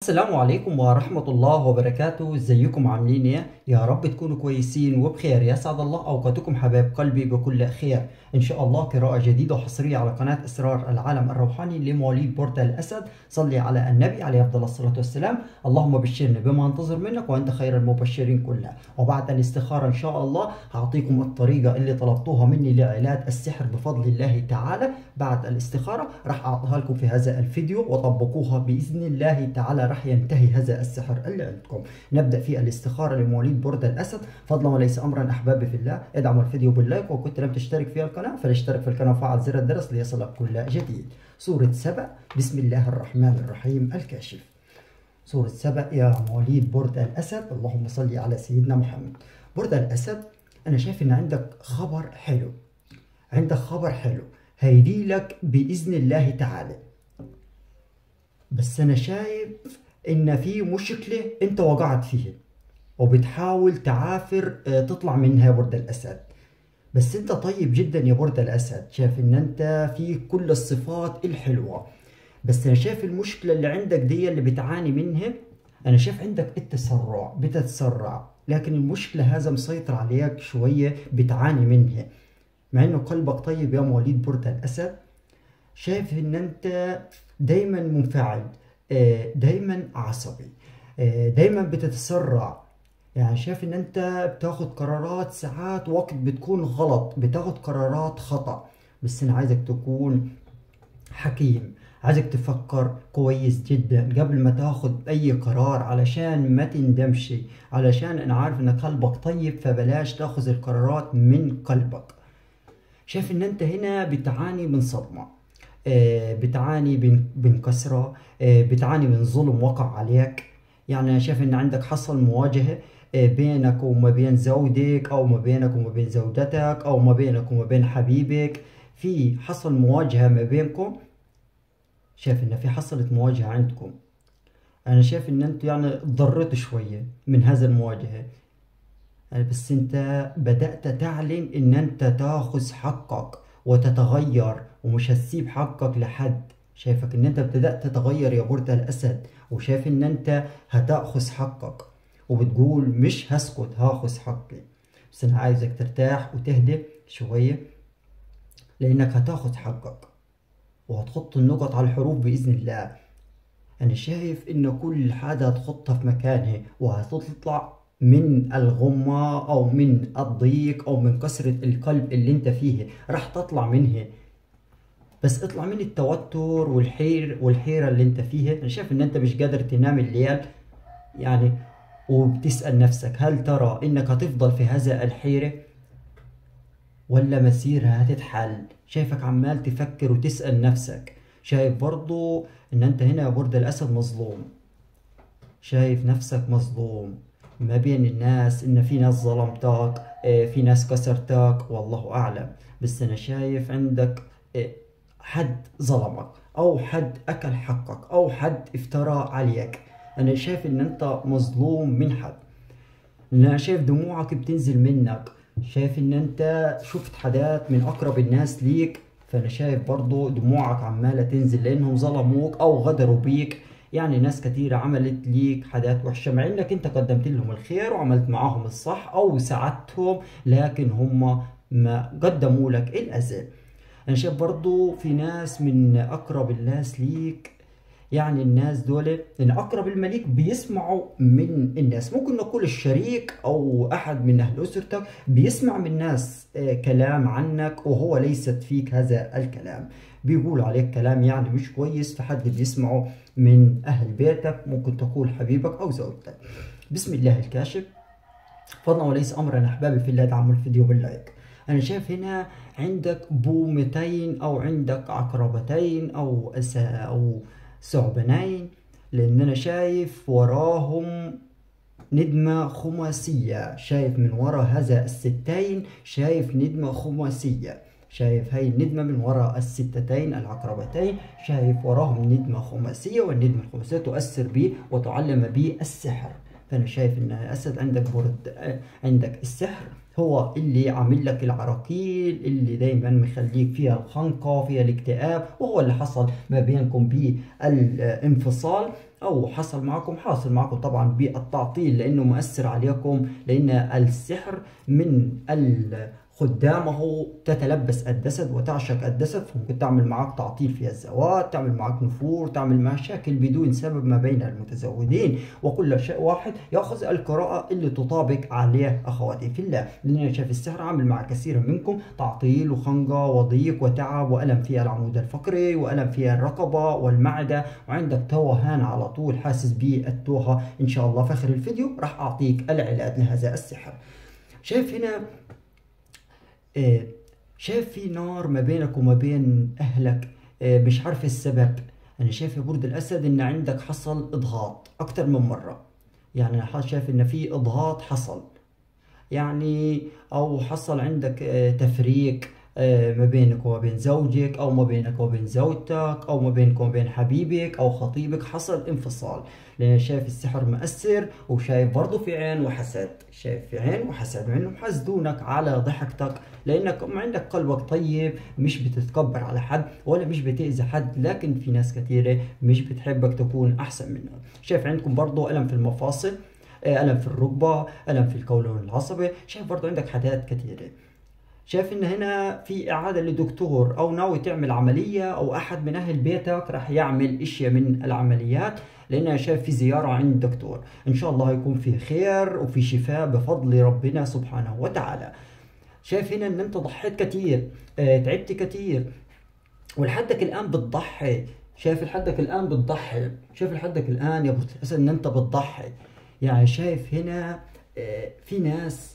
السلام عليكم ورحمة الله وبركاته ازيكم عاملين ايه يا رب تكونوا كويسين وبخير يسعد الله اوقاتكم حبايب قلبي بكل خير ان شاء الله قراءة جديدة وحصرية على قناة اسرار العالم الروحاني لمواليد بورتا الاسد صلي على النبي عليه افضل الصلاة والسلام اللهم بشرني بما انتظر منك وانت خير المبشرين كلها وبعد الاستخارة ان شاء الله هعطيكم الطريقة اللي طلبتوها مني لعلاج السحر بفضل الله تعالى بعد الاستخارة راح اعطيها لكم في هذا الفيديو وطبقوها باذن الله تعالى راح ينتهي هذا السحر اللي عندكم نبدا في الاستخاره لمواليد برد الاسد فضلا وليس امرا احبابي في الله ادعموا الفيديو باللايك وكنت لم تشترك في القناه فلاشترك في القناه وفعل زر الجرس ليصلك كل جديد سوره سبأ بسم الله الرحمن الرحيم الكاشف سورة سبأ يا مواليد برد الأسد اللهم صل على سيدنا محمد برد الأسد أنا شايف إن عندك خبر حلو عندك خبر حلو هيجي لك بإذن الله تعالى بس أنا شايف إن في مشكلة أنت وقعت فيها وبتحاول تعافر آه، تطلع منها يا برد الأسد بس أنت طيب جدا يا برد الأسد شايف إن أنت في كل الصفات الحلوة بس أنا شايف المشكلة اللي عندك دي اللي بتعاني منها أنا شايف عندك التسرع بتتسرع لكن المشكلة هذا مسيطر عليك شوية بتعاني منها مع إنه قلبك طيب يا مواليد برد الأسد شايف ان انت دايما منفعل آه، دايما عصبي آه، دايما بتتسرع يعني شايف ان انت بتاخد قرارات ساعات وقت بتكون غلط بتاخد قرارات خطأ بس انا عايزك تكون حكيم عايزك تفكر كويس جدا قبل ما تاخد اي قرار علشان ما تندمش علشان انا عارف ان قلبك طيب فبلاش تاخذ القرارات من قلبك شايف ان انت هنا بتعاني من صدمة آه، بتعاني من من كسرة آه، بتعاني من ظلم وقع عليك يعني انا شايف ان عندك حصل مواجهة آه، بينك وما بين زوجك او ما بينك وما بين زوجتك او ما بينك وما بين حبيبك في حصل مواجهة ما بينكم شايف ان في حصلت مواجهة عندكم انا شايف ان انتوا يعني اتضررتوا شوية من هذا المواجهة بس انت بدأت تعلن ان انت تاخذ حقك وتتغير ومش هتسيب حقك لحد شايفك ان انت بدأت تتغير يا برد الاسد وشايف ان انت هتاخذ حقك وبتقول مش هسكت هاخذ حقي بس انا عايزك ترتاح وتهدى شوية لانك هتاخذ حقك وهتحط النقط على الحروف بإذن الله أنا شايف إن كل حاجة هتحطها في مكانها وهتطلع من الغمة أو من الضيق أو من كسرة القلب اللي أنت فيه راح تطلع منها بس اطلع من التوتر والحير والحيرة اللي أنت فيها أنا شايف إن أنت مش قادر تنام الليل يعني وبتسأل نفسك هل ترى إنك هتفضل في هذا الحيرة ولا مسيرها هتتحل شايفك عمال تفكر وتسأل نفسك شايف برضو ان انت هنا يا برد الاسد مظلوم شايف نفسك مظلوم ما بين الناس ان في ناس ظلمتك آه، في ناس كسرتك والله اعلم بس انا شايف عندك آه، حد ظلمك او حد اكل حقك او حد افترى عليك انا شايف ان انت مظلوم من حد انا شايف دموعك بتنزل منك شايف ان انت شفت حاجات من اقرب الناس ليك فانا شايف برضو دموعك عمالة تنزل لانهم ظلموك او غدروا بيك يعني ناس كتيرة عملت ليك حاجات وحشة مع انك انت قدمت لهم الخير وعملت معاهم الصح او ساعدتهم لكن هم ما قدموا لك الاذى انا شايف برضو في ناس من اقرب الناس ليك يعني الناس دول ان اقرب المليك بيسمعوا من الناس ممكن نقول الشريك او احد من اهل اسرتك بيسمع من ناس آه، كلام عنك وهو ليست فيك هذا الكلام بيقول عليك كلام يعني مش كويس فحد بيسمعه من اهل بيتك ممكن تقول حبيبك او زوجتك بسم الله الكاشف فضلا وليس امرا احبابي في الله دعموا الفيديو باللايك انا شايف هنا عندك بومتين او عندك عقربتين او أسا او ثعبانين لان انا شايف وراهم ندمة خماسية شايف من ورا هذا الستين شايف ندمة خماسية شايف هاي الندمة من وراء الستتين العقربتين شايف وراهم ندمة خماسية والندمة الخماسية تؤثر به وتعلم به السحر فأنا شايف إن الأسد عندك برد عندك السحر هو اللي عامل لك العراقيل اللي دايما مخليك فيها الخنقة فيها الاكتئاب وهو اللي حصل ما بينكم بالانفصال او حصل معكم حاصل معكم طبعا بالتعطيل لانه مؤثر عليكم لان السحر من خدامه تتلبس الجسد وتعشق الجسد فممكن تعمل معك تعطيل في الزواج تعمل معك نفور تعمل مشاكل بدون سبب ما بين المتزوجين وكل شيء واحد ياخذ القراءة اللي تطابق عليه أخواتي في الله لأن شايف السحر عامل مع كثير منكم تعطيل وخنقة وضيق وتعب وألم في العمود الفقري وألم في الرقبة والمعدة وعندك توهان على طول حاسس بالتوهة إن شاء الله في آخر الفيديو راح أعطيك العلاج لهذا السحر شايف هنا آه، شايف في نار ما بينك وما بين أهلك آه، مش عارف السبب أنا شايف يا برد الأسد إن عندك حصل إضغاط أكتر من مرة يعني أنا شايف إن في إضغاط حصل يعني أو حصل عندك آه، تفريق ما بينك وما بين زوجك او ما بينك وما بين زوجتك او ما بينك وما بين حبيبك او خطيبك حصل انفصال لان شايف السحر مأثر وشايف برضه في عين وحسد شايف في عين وحسد مع انهم حسدونك على ضحكتك لانك عندك قلبك طيب مش بتتكبر على حد ولا مش بتأذي حد لكن في ناس كثيرة مش بتحبك تكون احسن منهم شايف عندكم برضه ألم في المفاصل آه، ألم في الركبة ألم في القولون العصبي شايف برضه عندك حاجات كثيرة شايف ان هنا في اعادة لدكتور او ناوي تعمل عملية او احد من اهل بيتك راح يعمل اشياء من العمليات لان انا شايف في زيارة عند دكتور ان شاء الله يكون في خير وفي شفاء بفضل ربنا سبحانه وتعالى شايف هنا ان انت ضحيت كتير اه تعبت كتير ولحدك الان بتضحي شايف لحدك الان بتضحي شايف لحدك الان يا ابو ان انت بتضحي يعني شايف هنا اه في ناس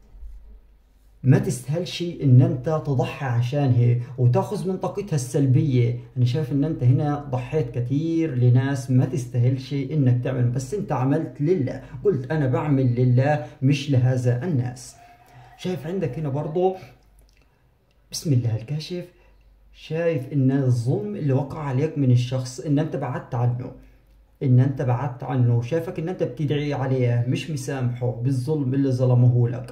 ما تستاهلش ان انت تضحي عشانها وتاخذ من طاقتها السلبيه انا شايف ان انت هنا ضحيت كثير لناس ما تستاهلش انك تعمل بس انت عملت لله قلت انا بعمل لله مش لهذا الناس شايف عندك هنا برضو بسم الله الكاشف شايف ان الظلم اللي وقع عليك من الشخص ان انت بعدت عنه ان انت بعدت عنه شايفك ان انت بتدعي عليه مش مسامحه بالظلم اللي ظلمه لك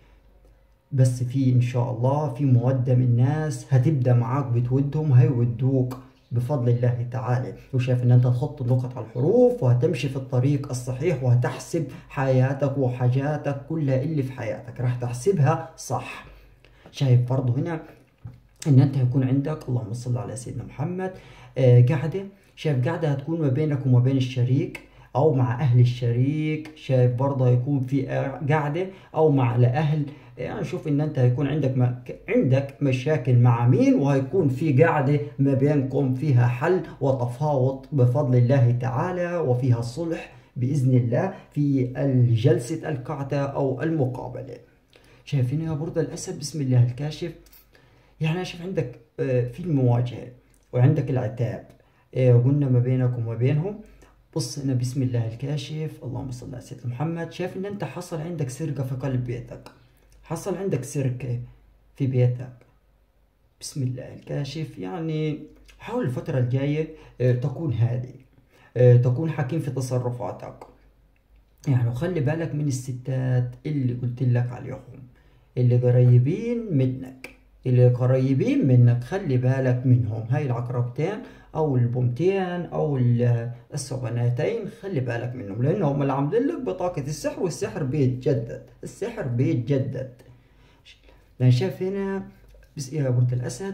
بس في ان شاء الله في مودة من ناس هتبدأ معاك بتودهم هيودوك بفضل الله تعالى وشايف ان انت تحط النقط على الحروف وهتمشي في الطريق الصحيح وهتحسب حياتك وحاجاتك كلها اللي في حياتك راح تحسبها صح شايف برضه هنا ان انت هيكون عندك اللهم صل على سيدنا محمد آه قاعدة شايف قاعدة هتكون ما بينك وما بين الشريك او مع اهل الشريك شايف برضه هيكون في قاعدة او مع الاهل يعني شوف ان انت هيكون عندك ما عندك مشاكل مع مين وهيكون في قاعده ما بينكم فيها حل وتفاوض بفضل الله تعالى وفيها صلح باذن الله في جلسه القعده او المقابله شايفين يا برد الاسد بسم الله الكاشف يعني شوف عندك آه، في المواجهه وعندك العتاب آه، قلنا ما بينك وما بينهم بص هنا بسم الله الكاشف اللهم صل على سيدنا محمد شايف ان انت حصل عندك سرقه في قلب بيتك حصل عندك سرقة في بيتك بسم الله الكاشف يعني حاول الفترة الجاية آه، تكون هادي آه، تكون حكيم في تصرفاتك يعني وخلي بالك من الستات اللي قلت لك عليهم اللي قريبين منك اللي قريبين منك خلي بالك منهم هاي العقربتين او البومتين او الثعبانتين خلي بالك منهم لانهم اللي عاملين لك بطاقة السحر والسحر بيتجدد السحر بيتجدد لان شايف هنا بس يا برد الاسد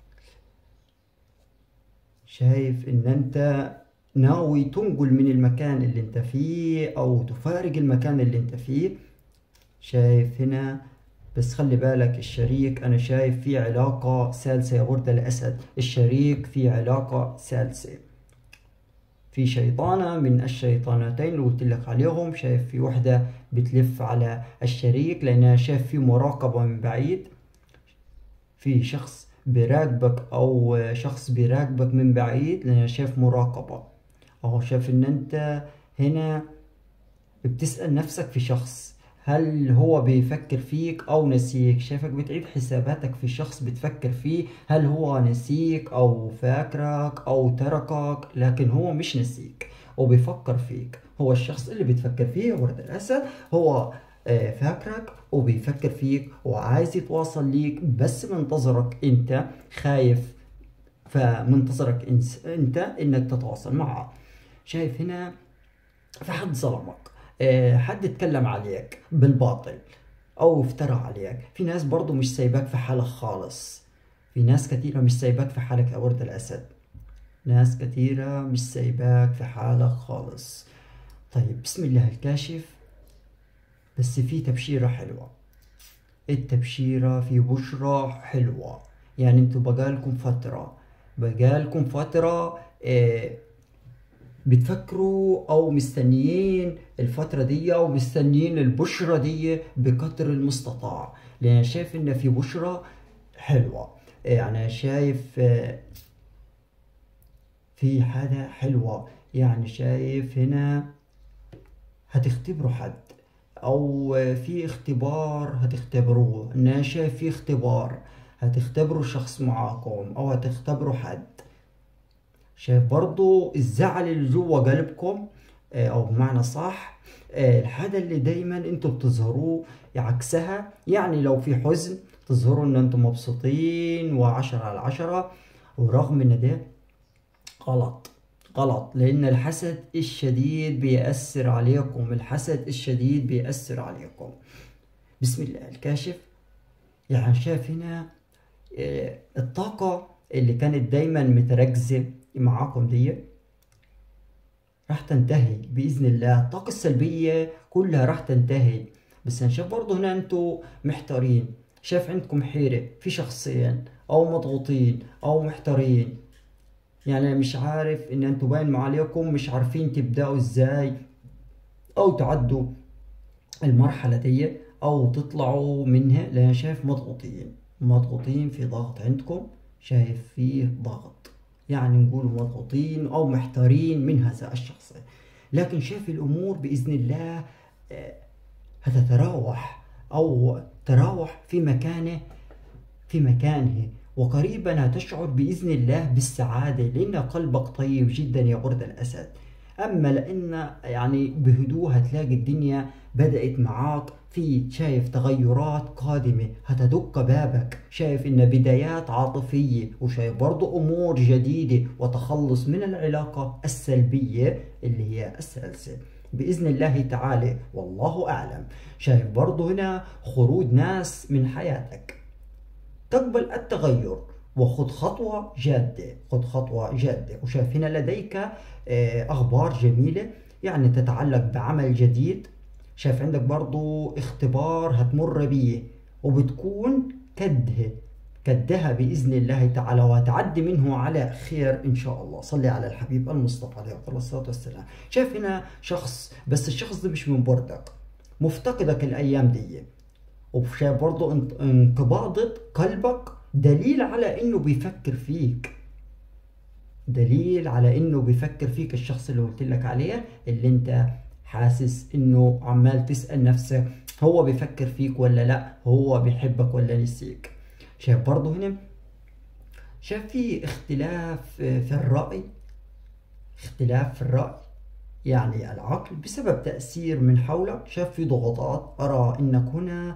شايف ان انت ناوي تنقل من المكان اللي انت فيه او تفارق المكان اللي انت فيه شايف هنا بس خلي بالك الشريك انا شايف في علاقة سالسة يا ورد الاسد الشريك في علاقة سالسة في شيطانة من الشيطانتين اللي قلت لك عليهم شايف في وحدة بتلف على الشريك لأنها شايف في مراقبة من بعيد في شخص بيراقبك أو شخص بيراقبك من بعيد لأنها شايف مراقبة أو شايف إن أنت هنا بتسأل نفسك في شخص هل هو بيفكر فيك او نسيك شايفك بتعيد حساباتك في شخص بتفكر فيه هل هو نسيك او فاكرك او تركك لكن هو مش نسيك وبيفكر فيك هو الشخص اللي بتفكر فيه ورد الاسد هو آه، فاكرك وبيفكر فيك وعايز يتواصل ليك بس منتظرك انت خايف فمنتظرك انت انك تتواصل معه شايف هنا في حد ظلمك آه، حد اتكلم عليك بالباطل او افترى عليك في ناس برضو مش سايباك في حالك خالص في ناس كثيرة مش سايباك في حالك يا ورد الأسد ناس كثيرة مش سايباك في حالك خالص طيب بسم الله الكاشف بس في تبشيرة حلوة التبشيرة في بشرة حلوة يعني انتوا بقالكم فترة بقالكم فترة اه بتفكروا او مستنيين الفترة دي او مستنيين البشرة دي بقدر المستطاع لان شايف ان في بشرة حلوة يعني شايف اه في حاجة حلوة يعني شايف هنا هتختبروا حد او في اختبار هتختبروه انا شايف في اختبار هتختبروا شخص معاكم او هتختبروا حد شايف برضو الزعل اللي جوا قلبكم او بمعنى صح الحاجة اللي دايما انتوا بتظهروه عكسها يعني لو في حزن تظهروا ان انتم مبسوطين وعشرة على عشرة ورغم ان ده غلط غلط لأن الحسد الشديد بيأثر عليكم الحسد الشديد بيأثر عليكم بسم الله الكاشف يعني شايف هنا الطاقة اللي كانت دايما متركزة معاكم دي راح تنتهي بإذن الله الطاقة السلبية كلها راح تنتهي بس أنا شايف برضه هنا أنتوا محتارين شايف عندكم حيرة في شخصين أو مضغوطين أو محتارين يعني مش عارف ان انتوا باين عليكم مش عارفين تبدأوا ازاي او تعدوا المرحلة دي او تطلعوا منها لان شايف مضغوطين مضغوطين في ضغط عندكم شايف فيه ضغط يعني نقول مضغوطين او محتارين من هذا الشخص لكن شايف الامور باذن الله هتتراوح او تراوح في مكانه في مكانه وقريبا هتشعر بإذن الله بالسعادة لأن قلبك طيب جدا يا غرد الأسد أما لأن يعني بهدوء هتلاقي الدنيا بدأت معاك في شايف تغيرات قادمة هتدق بابك شايف إن بدايات عاطفية وشايف برضو أمور جديدة وتخلص من العلاقة السلبية اللي هي السلسل بإذن الله تعالى والله أعلم شايف برضو هنا خروج ناس من حياتك تقبل التغير وخذ خطوة جادة خذ خطوة جادة وشايف هنا لديك أخبار جميلة يعني تتعلق بعمل جديد شايف عندك برضو اختبار هتمر بيه وبتكون كده كدها بإذن الله تعالى وهتعدي منه على خير إن شاء الله صلي على الحبيب المصطفى عليه الصلاة والسلام شايف هنا شخص بس الشخص ده مش من بردك مفتقدك الأيام دي وشايف برضه انقباضة قلبك دليل على انه بيفكر فيك دليل على انه بيفكر فيك الشخص اللي قلت لك عليه اللي انت حاسس انه عمال تسأل نفسك هو بيفكر فيك ولا لا هو بيحبك ولا نسيك شايف برضه هنا شايف في اختلاف في الرأي اختلاف في الرأي يعني العقل بسبب تأثير من حولك شايف في ضغوطات أرى إنك هنا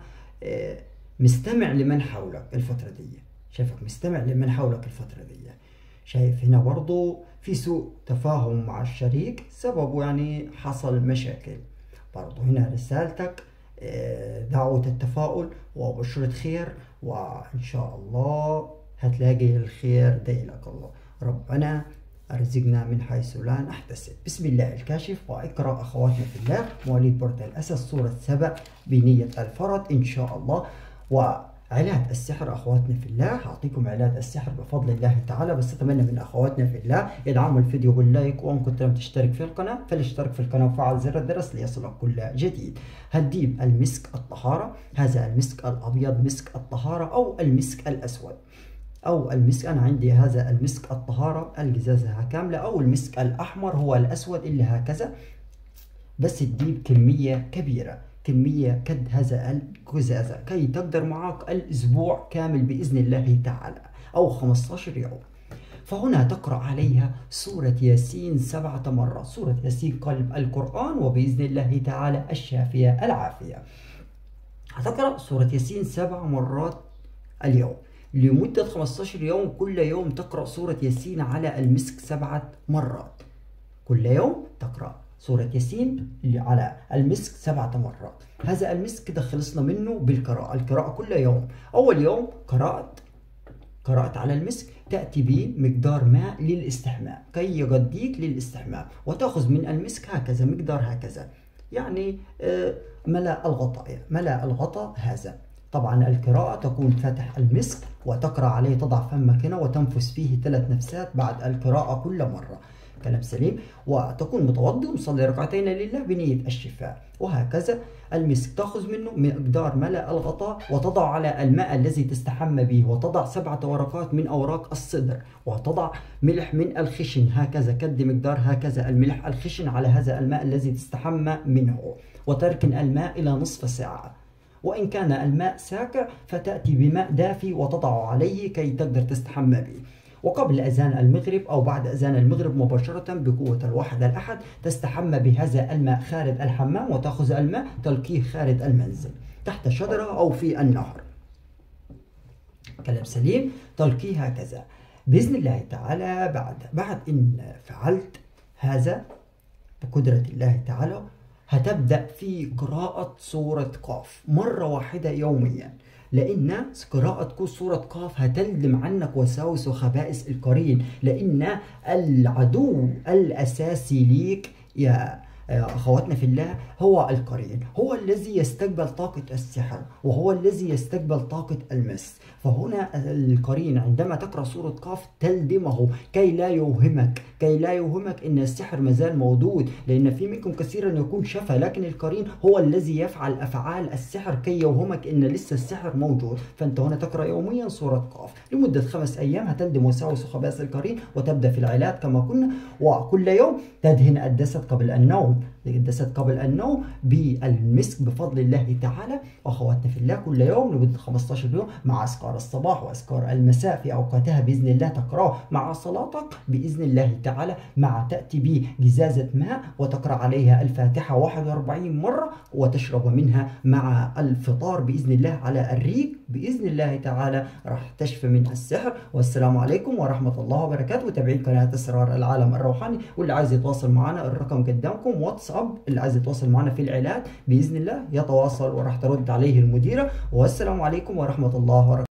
مستمع لمن حولك الفترة دي شايفك مستمع لمن حولك الفترة دي شايف هنا برضو في سوء تفاهم مع الشريك سببه يعني حصل مشاكل برضو هنا رسالتك دعوة التفاؤل وبشرة خير وإن شاء الله هتلاقي الخير دايلك الله ربنا أرزقنا من حيث لا نحتسب بسم الله الكاشف وإقرأ أخواتنا في الله مواليد برد الأسد سورة سبع بنية الفرد إن شاء الله وعلاج السحر أخواتنا في الله أعطيكم علاج السحر بفضل الله تعالى بس أتمنى من أخواتنا في الله يدعموا الفيديو باللايك وإن كنت لم تشترك في القناة فلاشترك في القناة وفعل زر الجرس ليصلك كل جديد هتجيب المسك الطهارة هذا المسك الأبيض مسك الطهارة أو المسك الأسود أو المسك أنا عندي هذا المسك الطهارة الجزازة كاملة أو المسك الأحمر هو الأسود اللي هكذا بس تجيب كمية كبيرة كمية قد هذا الجزازة كي تقدر معك الأسبوع كامل بإذن الله تعالى أو 15 يوم فهنا تقرأ عليها سورة ياسين سبعة مرات سورة ياسين قلب القرآن وبإذن الله تعالى الشافية العافية هتقرأ سورة ياسين سبع مرات اليوم لمدة 15 يوم كل يوم تقرأ سورة ياسين على المسك سبعة مرات كل يوم تقرأ سورة ياسين على المسك سبعة مرات هذا المسك كده خلصنا منه بالقراءة القراءة كل يوم أول يوم قرأت قرأت على المسك تأتي بمقدار ماء للاستحمام كي يغذيك للاستحمام وتأخذ من المسك هكذا مقدار هكذا يعني آه، ملأ الغطاء ملأ الغطاء هذا طبعا القراءة تكون فاتح المسك وتقرأ عليه تضع فمك هنا وتنفس فيه ثلاث نفسات بعد القراءة كل مرة كلام سليم وتكون متوضئ ومصلي ركعتين لله بنية الشفاء وهكذا المسك تأخذ منه مقدار ملأ الغطاء وتضع على الماء الذي تستحمى به وتضع سبعة ورقات من أوراق الصدر وتضع ملح من الخشن هكذا كد مقدار هكذا الملح الخشن على هذا الماء الذي تستحمى منه وتركن الماء إلى نصف ساعة وإن كان الماء ساقع فتأتي بماء دافي وتضع عليه كي تقدر تستحمى به وقبل أذان المغرب أو بعد أذان المغرب مباشرة بقوة الواحد الأحد تستحمى بهذا الماء خارج الحمام وتأخذ الماء تلقيه خارج المنزل تحت شجرة أو في النهر كلام سليم تلقيه هكذا بإذن الله تعالى بعد بعد إن فعلت هذا بقدرة الله تعالى هتبدأ في قراءة سورة قاف مرة واحدة يوميا لأن قراءة سورة قاف هتلدم عنك وساوس وخبائث القرين لأن العدو الأساسي ليك يا أخواتنا في الله هو القرين هو الذي يستقبل طاقة السحر وهو الذي يستقبل طاقة المس فهنا القرين عندما تقرأ سورة قاف تلدمه كي لا يوهمك كي لا يوهمك ان السحر مازال موجود لان في منكم كثيرا يكون شفى لكن القرين هو الذي يفعل افعال السحر كي يوهمك ان لسه السحر موجود فانت هنا تقرأ يوميا سورة قاف لمدة خمس ايام هتلدم وساوس وخبائث القرين وتبدأ في العلاج كما كنا وكل يوم تدهن الجسد قبل النوم الجسد قبل النوم بالمسك بفضل الله تعالى واخواتنا في الله كل يوم لمده 15 يوم مع اذكار الصباح واذكار المساء في اوقاتها باذن الله تقراه مع صلاتك باذن الله تعالى مع تاتي بجزازه ماء وتقرا عليها الفاتحه 41 مره وتشرب منها مع الفطار باذن الله على الريق باذن الله تعالى راح تشفى من السحر والسلام عليكم ورحمه الله وبركاته وتابعين قناه اسرار العالم الروحاني واللي عايز يتواصل معنا الرقم قدامكم واتساب اللي عايز يتواصل معنا في العلاج باذن الله يتواصل وراح ترد عليه المديره والسلام عليكم ورحمه الله وبركاته